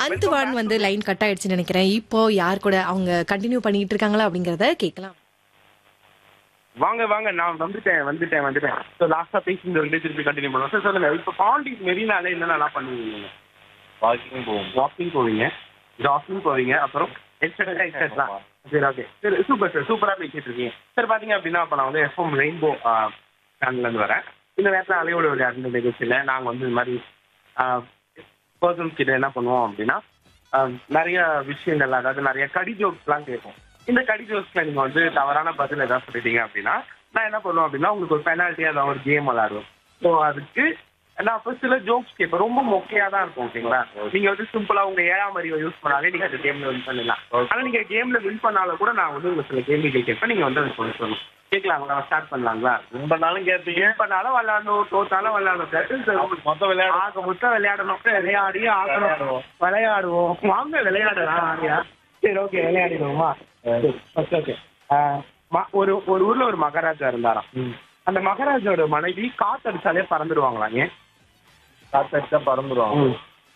அந்துவான் வந்து line cut ஆயிடுச்சுன்னு நினைக்கிறேன் இப்போ யார் கூட அவங்க கண்டினியூ பண்ணிட்டு இருக்காங்களா அப்படிங்கறத கேட்கலாம் வாங்க வாங்க நான் வந்துட்டேன் வந்துட்டேன் வந்துட்டேன் ஸோ லாஸ்டா பேசி இந்த ரெண்டு திருப்பி கண்டினியூ பண்ணுவோம் சார் சொல்லுங்க இப்போ பாண்டி மெரினால என்னென்னலாம் பண்ணுவீங்க வாக்கிங் போவோம் வாக்கிங் போவீங்க ஜாக்கிங் போவீங்க அப்புறம் எக்ஸட்ரா எக்ஸட்ரா சரி ஓகே சரி சூப்பர் சார் சூப்பராக பேசிட்டு இருக்கீங்க சார் பார்த்தீங்க அப்படின்னா இப்போ நான் வந்து எஃப்எம் ரெயின்போ சேனல்லேருந்து வரேன் இந்த நேரத்தில் அலையோட விளையாட்டு நிகழ்ச்சியில் நாங்கள் வந்து இந்த மாதிரி பர்சன்ஸ் கிட்ட என்ன பண்ணுவோம் அப்படின்னா ஆஹ், நிறைய விஷயங்கள் அதாவது நிறைய கடி ஜோக்ஸ்லாம் கேட்போம் இந்த கடி ஜோக்ஸ்ல நீங்கள் வந்து தவறான பதில் ஏதாவது சொல்லிட்டீங்க அப்படின்னா நான் என்ன பண்ணுவேன் அப்படின்னா உங்களுக்கு ஒரு பெனால்ட்டி அதாவது ஒரு கேம் விளாடுவோம் ஸோ அதுக்கு நான் அப்போ சில ஜோக்ஸ் கேட்பேன் ரொம்ப மொக்கையா தான் இருக்கும் ஓகேங்களா நீங்க வந்து சிம்பிளா உங்க ஏழாம் அறிவை யூஸ் பண்ணாலே நீங்க அந்த கேம்ல வின் பண்ணலாம் ஆனா நீங்க கேம்ல வின் பண்ணாலும் கூட நான் வந்து உங்களுக்கு சில கேள்விகள் கேட்பேன் நீங்க வந்து அதை சொல்ல சொல்லணும் கேட்கலாங்களா ஸ்டார்ட் பண்ணலாங்களா ரொம்ப நாளும் கேட்பீங்க வின் பண்ணாலும் விளையாடணும் தோத்தாலும் விளையாடணும் மொத்தம் விளையாட ஆக மொத்தம் விளையாடணும் விளையாடி ஆகணும் விளையாடுவோம் வாங்க விளையாடலாம் ஆரியா சரி ஓகே விளையாடிடுவோமா ஓகே ஓகே ஒரு ஒரு ஊர்ல ஒரு மகாராஜா இருந்தாராம் அந்த மகாராஜாவோட மனைவி காத்தடிச்சாலே பறந்துடுவாங்களாம் ஏன் காத்தடிச்சா பறந்துருவாங்க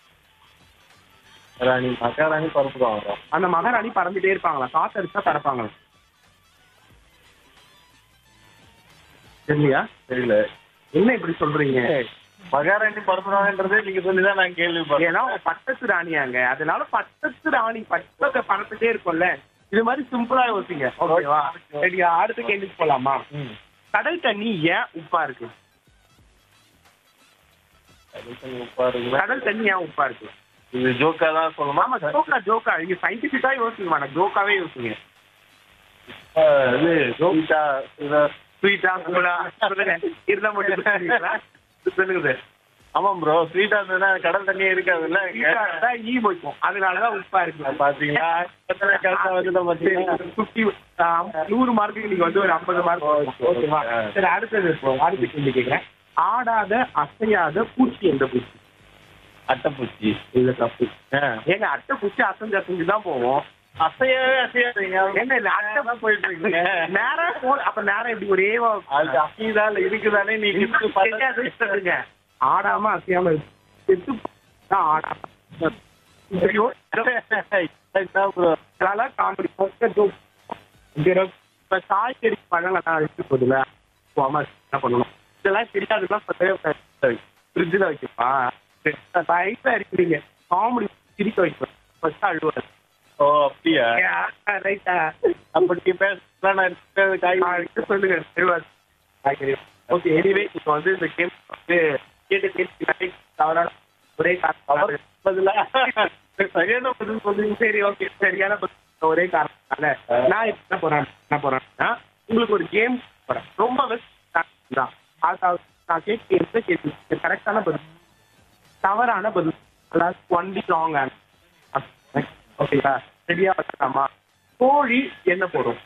ராணி மகாராணி பறந்துருவாங்க அந்த மகாராணி பறந்துட்டே இருப்பாங்களா காத்தடிச்சா பறப்பாங்களா தெரியலையா தெரியல என்ன இப்படி சொல்றீங்க மகாராணி பறந்துருவாங்கன்றதே நீங்க சொல்லிதான் நான் கேள்விப்பட்டேன் ஏன்னா அவங்க பட்டத்து ராணியாங்க அதனால பட்டத்து ராணி பட்டத்தை பறந்துட்டே இருக்கும்ல இது மாதிரி சிம்பிளா யோசிங்க ஓகேவா ரெடியா அடுத்த கேள்விக்கு போலாமா ம். கடல் தண்ணி ஏன் உப்பா இருக்கு அதுக்கு உட்காருங்களா? கடல் தண்ணி ஏன் உப்பா இருக்கு இது ஜோக்கா தான் சொல்லணுமா ஆமா ஜோக்கா ஜோக்கா நீங்க சயின்டிபிக்கா யோசிக்க வேணாம் ஜோக்காவே யோசிங்க ஆ, இது ஜோக்கா இத- ஸ்வீட்டா கூடா சொல்லுங்க இருந்தா மட்டும் சொல்லுங்க சார் ஆமாம் ப்ரோ ஸ்வீட்டா இருந்ததுன்னா கடல் தண்ணியே இருக்காதுல்ல ஸ்வீட்டா இருந்தா ஈ வைக்கும் அதனாலதான் உப்பா இருக்கு பாத்தீங்களா எத்தனை கரெக்டா வந்துட்ட பாத்தீங்களா ஃபிஃப்டி நூறு மார்க்குக்கு நீங்க வந்து ஒரு ஐம்பது மார்க் ஓகேவா சரி அடுத்தது இப்போ அடுத்த கேள்வி கேட்கிறேன் ஆடாத அசையாத பூச்சி எந்த பூச்சி அட்டைப்பூச்சி இல்ல தப்பு ஆ. ஏங்க அட்டை பூச்சி அசைஞ்சு அசைஞ்சு தான் போவோம் அசையவே அசையாதீங்க என்ன இல்ல அட்டை தான் போயிட்டு இருக்கீங்க நேரம் போ அப்ப நேரம் இப்படி ஒரே அது அசைதால இருக்குதானே நீங்க இதுக்கு தெரியாது சொல்லுங்க ஆடாம அசையாம இருக்கு. செத்து தான் ஆடாம ஐயோ, ப்ரோ இதெல்லாம் காமெடி இப்ப காய்கறி பழங்கள்லாம் எடுத்து போதுல போகாம என்ன பண்ணணும் இதெல்லாம் தெரியாதுலாம் ஃப்ரிட்ஜில் வைக்கப்பா வயசா இருக்கிறீங்க காமெடி சிரிக்க வைப்பேன் ஃபர்ஸ்ட் அழுவாரு ஓ அப்படியா ரைட்டா அப்ப நீ பேச நான் இருக்கிறது காய் சொல்லுங்க தெரியாது காய்கறி ஓகே எனிவே இப்போ வந்து இந்த கேம் வந்து கேட்டு கேட்டு தவறான ஒரே காரணம் பதிலா சரியான பதில் சொல்லுங்க சரி ஓகே சரியான பதில் ஒரே காரணத்தால நான் இப்ப என்ன போறேன் என்ன போறேன்னா உங்களுக்கு ஒரு கேம் போறேன் ரொம்ப பெஸ்ட் தான் அதாவது நான் கேட்க எந்த கேள்வி கரெக்டான பதில் தவறான பதில் அதாவது ஒன்லி ராங் ஓகேங்களா ரெடியா வச்சுக்காமா கோழி என்ன போடும்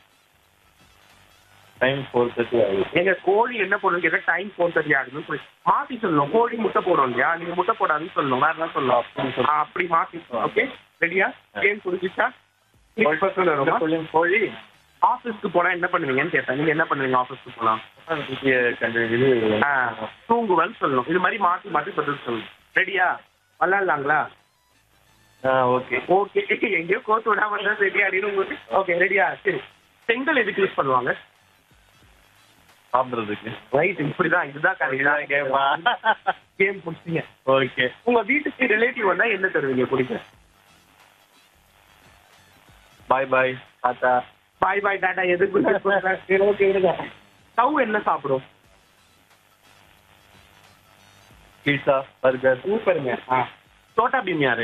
டைம் ஃபோர் தேர்ட்டி ஆகுது எங்க கோழி என்ன போடும் கேட்டா டைம் ஃபோர் தேர்ட்டி ஆகுதுன்னு சொல்லி மாத்தி சொல்லணும் கோழி முட்டை போடும் இல்லையா நீங்க முட்டை போடாதுன்னு சொல்லணும் வேற என்ன சொல்லணும் ஆ, அப்படி மாத்தி ஓகே ரெடியா கேம் புரிஞ்சுச்சா வருமா சொல்லுங்க கோழி ஆஃபீஸ்க்கு போனா என்ன பண்ணுவீங்கன்னு கேட்டேன் நீங்க என்ன பண்ணுவீங்க ஆஃபீஸ்க்கு போனா கண்டு இது ஆ, தூங்குவேன்னு சொல்லணும் இது மாதிரி மாத்தி மாத்தி பதில் சொல்லணும் ரெடியா விளாட்லாங்களா ஆ ஓகே ஓகே எங்கேயோ கோத்து விடாம இருந்தா ரெடியா அப்படின்னு ஓகே ரெடியா சரி செங்கல் எதுக்கு யூஸ் பண்ணுவாங்க சாப்பிடுறதுக்கு ரைட் இப்படிதான் இதுதான் கரெக்ட் கேமா கேம் பிடிச்சிங்க ஓகே உங்க வீட்டுக்கு ரிலேட்டிவ் வந்தா என்ன தருவீங்க குடிக்க பாய் பாய் டாட்டா பாய் பாய் டாடா எதுக்கு ஓகே விடுங்க ஸ்டவ் என்ன சாப்பிடும் பீட்சா பர்கர் சூப்பருங்க ஆ சோட்டா பீம் யாரு